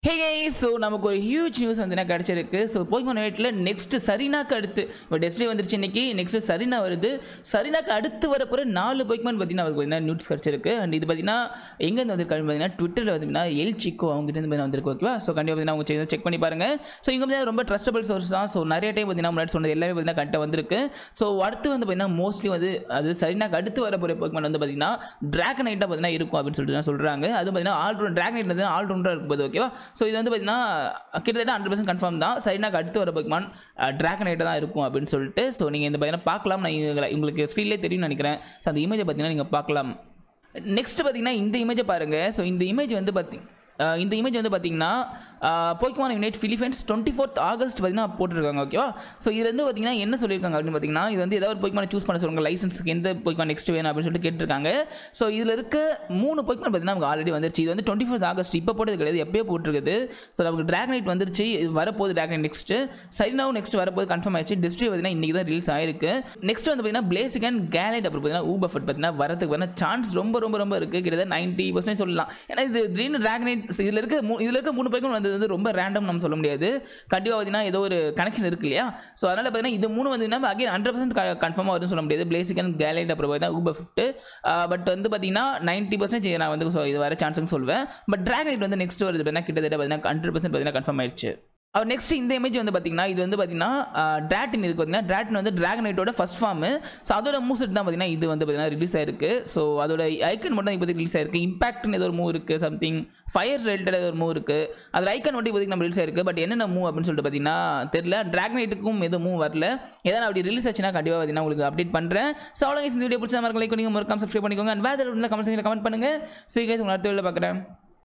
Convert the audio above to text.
ஹே so நமக்கு ஒரு huge news வந்து என்ன கிடச்சிருக்கு ஸோ போய்மோன் வெயிட்டில் நெக்ஸ்ட் சரினாக்கு அடுத்து இப்போ டெஸ்டி வந்துருச்சு இன்னைக்கு நெக்ஸ்ட் சரினா வருது சரினாக்கு அடுத்து வரப்போகிற நாலு போய்மோன் பார்த்தீங்கன்னா அவருக்கு பார்த்தீங்கன்னா நியூஸ் கிடச்சிருக்கு அண்ட் இது பார்த்தீங்கன்னா எங்கேருந்து வந்திருக்காங்க பார்த்தீங்கன்னா ட்விட்டரில் பார்த்தீங்கன்னா எல் சிக்கோ அவங்ககிட்ட இருந்து வந்திருக்கு ஓகேவா ஸோ கண்டிப்பாக பார்த்தீங்கன்னா அவங்க செக் பண்ணி பாருங்க ஸோ இங்கே பார்த்தீங்கன்னா ரொம்ப ட்ரஸ்டபிள் சோர்ஸ் தான் ஸோ நிறைய டைம் பார்த்தீங்கன்னா முன்னாடி சொன்னது எல்லாமே பார்த்தீங்கன்னா கரெக்டாக வந்திருக்கு ஸோ அடுத்து வந்து பார்த்தீங்கன்னா மோஸ்ட்லி வந்து அது சரினாக்கு அடுத்து வரப்போகிற போய்மோன் வந்து பார்த்தீங்கன்னா ட்ராகன் ஐட்டாக பார்த்தீங்கன்னா இருக்கும் அப்படின்னு சொல்லிட்டு தான் சொல்கிறாங்க அது பார்த்தீங்கன்னா ஆல் ரவுண்ட் ட்ராகன் ஐட் வந்து ஆல் ரவுண்டாக இருக்கும் போது ஓகேவா ஸோ இது வந்து பார்த்தீங்கன்னா கிட்டத்தட்ட ஹண்ட்ரட் பர்சன்ட் கன்ஃபார்ம் தான் சரினாக்கு அடுத்து வர பக்மான் ட்ராகன் ஐட்டாக தான் இருக்கும் அப்படின்னு சொல்லிட்டு ஸோ நீங்கள் இந்த பார்த்தீங்கன்னா பார்க்கலாம் நான் இங்க- உங்களுக்கு ஸ்க்ரீன்லேயே தெரியும்னு நினைக்கிறேன் ஸோ அந்த இமேஜை பார்த்தீங்கன்னா நீங்கள் பார்க்கலாம் நெக்ஸ்ட் பார்த்தீங்கன்னா இந்த இமேஜை பாருங்கள் ஸோ இந்த இமேஜ் வந்து பார்த்தி அஹ் இந்த இமேஜ் வந்து பார்த்தீங்கன்னா போய்க்குமான் unite Philippines twenty fourth August பார்த்தீங்கன்னா போட்டிருக்காங்க ஓகேவா ஸோ இது வந்து பார்த்தீங்கன்னா என்ன சொல்லியிருக்காங்க அப்படின்னு பார்த்தீங்கன்னா இது வந்து ஏதாவது ஒரு போய்க்குமான சூஸ் பண்ண சொல்லுங்க லைசன்ஸ்க்கு எந்த போய்க்குமான் நெக்ஸ்ட் வேணும் அப்படின்னு சொல்லிட்டு கேட்டிருக்காங்க ஸோ இதில் இருக்க மூணு போய்க்குமான் பார்த்தீங்கன்னா நமக்கு ஆல்ரெடி வந்துருச்சு இது வந்து டுவெண்ட்டி ஃபோர்த் ஆகஸ்ட் இப்போ போட்டது கிடையாது எப்பயோ போட்டிருக்குது ஸோ நமக்கு ட்ராகன் நைட் வந்துருச்சு இது வரப்போகுது ட்ராகன் நைட் நெக்ஸ்ட் சரினாவும் நெக்ஸ்ட் வரப்போது கன்ஃபார்ம் ஆயிடுச்சு டிஸ்ட்ரி பார்த்தீங்கன்னா இன்றைக்கி தான் ரிலீஸ் ஆயிருக்கு நெக்ஸ்ட் வந்து பார்த்தீங்கன்னா பிளேசிக் அண்ட் கேலைட் அப்புறம் பார்த்தீங்கன்னா ஊபஃபட் பார்த்தீங்கன்னா வரதுக்கு பார்த்தீங்கன்னா சான்ஸ் ரொம்ப ரொம்ப ரொம்ப இருக்குது கிட்டத்தட்ட நைன்ட்டி பர்சன்ட் சொல்லலாம் ஏன்னா இது திடீர்னு ட்ராகன் நைட் இதில் இருக்க மூ- இதில் இருக்க மூணு பேருக்கும் வந்தது வந்து ரொம்ப ரேண்டம் நம்ம சொல்ல முடியாது கண்டிப்பாக பார்த்தீங்கன்னா ஏதோ ஒரு கனெக்ஷன் இருக்கு இல்லையா ஸோ அதனால் பார்த்தீங்கன்னா இது மூணு வந்து நம்ம அகைன் ஹண்ட்ரட் பர்சன்ட் கன்ஃபார்மாக வரும்னு சொல்ல முடியாது பிளேசிக் அண்ட் கேலைட் அப்புறம் பார்த்தீங்கன்னா ஊபர் ஃபிஃப்ட் பட் வந்து பார்த்தீங்கன்னா நைன்ட்டி பர்சன்ட் நான் வந்து so இது வர சான்ஸ்னு சொல்வேன் பட் ட்ராகன் நைட் வந்து நெக்ஸ்ட் வருது பார்த்தீங்கன்னா கிட்டத்தட்ட பார்த்தீங்கன்னா ஹண்ட்ரட் பர்சன்ட் பார்த்தீங்கன்னா கன்ஃபார்ம் ஆயிடுச்சு அவர் நெக்ஸ்ட் இந்த இமேஜ் வந்து பார்த்தீங்கன்னா இது வந்து பார்த்தீங்கன்னா ட்ராட்டின் இருக்கு பார்த்தீங்கன்னா ட்ராட்டின் வந்து டிராகன் நைட்டோட ஃபர்ஸ்ட் ஃபார்ம் ஸோ அதோட மூவ் செட் தான் பார்த்தீங்கன்னா இது வந்து பார்த்தீங்கன்னா ரிலீஸ் ஆயிருக்கு ஸோ அதோட ஐக்கன் மட்டும் தான் இப்போதைக்கு ரிலீஸ் ஆயிருக்கு இம்பாக்ட்னு ஏதோ ஒரு மூவ் இருக்குது சம்திங் ஃபயர் ரிலேட்டட் ஏதோ ஒரு மூவ் இருக்குது அதில் ஐக்கன் மட்டும் இப்போதைக்கு நம்ம ரிலீஸ் ஆயிருக்கு பட் என்னென்ன மூவ் அப்படின்னு சொல்லிட்டு பார்த்தீங்கன்னா தெரியல டிராகன் நைட்டுக்கும் எதுவும் மூவ் வரல ஏதாவது அப்படி ரிலீஸ் ஆச்சுன்னா கண்டிப்பாக பார்த்தீங்கன்னா உங்களுக்கு அப்டேட் பண்ணுறேன் ஸோ அவ்வளோ இந்த வீடியோ பிடிச்ச மாதிரி லைக் பண்ணிக்கோங்க மறக்காம சப்ஸ்கிரைப் பண்ணிக்கோங்க அண்ட் வேறு இருந்தால் கமெண்ட் கமெண்ட் பண்ணுங்கள் ஸோ guys உங்களை அடுத்த வீடியோவில் பார்க்குறேன்